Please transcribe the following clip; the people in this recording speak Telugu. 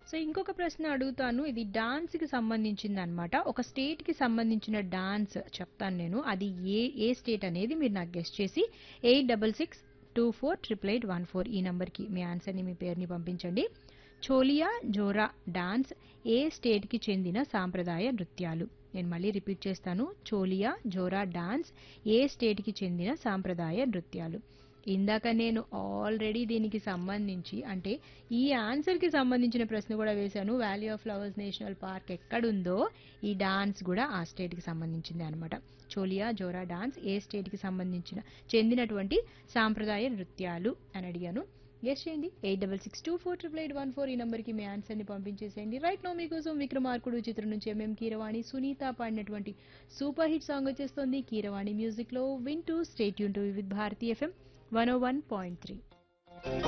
సో ఇంకొక ప్రశ్న అడుగుతాను ఇది డాన్స్ కి సంబంధించింది అనమాట ఒక స్టేట్ కి సంబంధించిన డాన్స్ చెప్తాను నేను అది ఏ ఏ స్టేట్ అనేది మీరు నాకు గెస్ట్ చేసి eight double six two four triple eight one four ఈ నంబర్కి మీ ఆన్సర్ని మీ పేరుని పంపించండి చోలియా జోరా డాన్స్ ఏ స్టేట్కి చెందిన సాంప్రదాయ నృత్యాలు నేను మళ్ళీ రిపీట్ చేస్తాను చోలియా జోరా డాన్స్ ఏ స్టేట్కి చెందిన సాంప్రదాయ నృత్యాలు ఇందాక నేను ఆల్రెడీ దీనికి సంబంధించి అంటే ఈ ఆన్సర్కి సంబంధించిన ప్రశ్న కూడా వేశాను valley of flowers national park ఎక్కడుందో ఈ డాన్స్ కూడా ఆ స్టేట్కి సంబంధించింది అనమాట చోలియా జోరా డాన్స్ ఏ స్టేట్కి సంబంధించిన చెందినటువంటి సాంప్రదాయ నృత్యాలు అని అడిగాను గెస్ట్ చేయండి eight double six two four triple eight one four ఈ నెంబర్కి మీ ఆన్సర్ని పంపించేసేయండి రైట్ నో మీకోసం విక్రమార్కుడు చిత్రం నుంచి ఎంఎం కీరవాణి సునీత పాడినటువంటి సూపర్ హిట్ సాంగ్ వచ్చేస్తుంది కీరవాణి మ్యూజిక్లో వింటూ స్టేట్ యూన్ to with Bharati FM one O one point three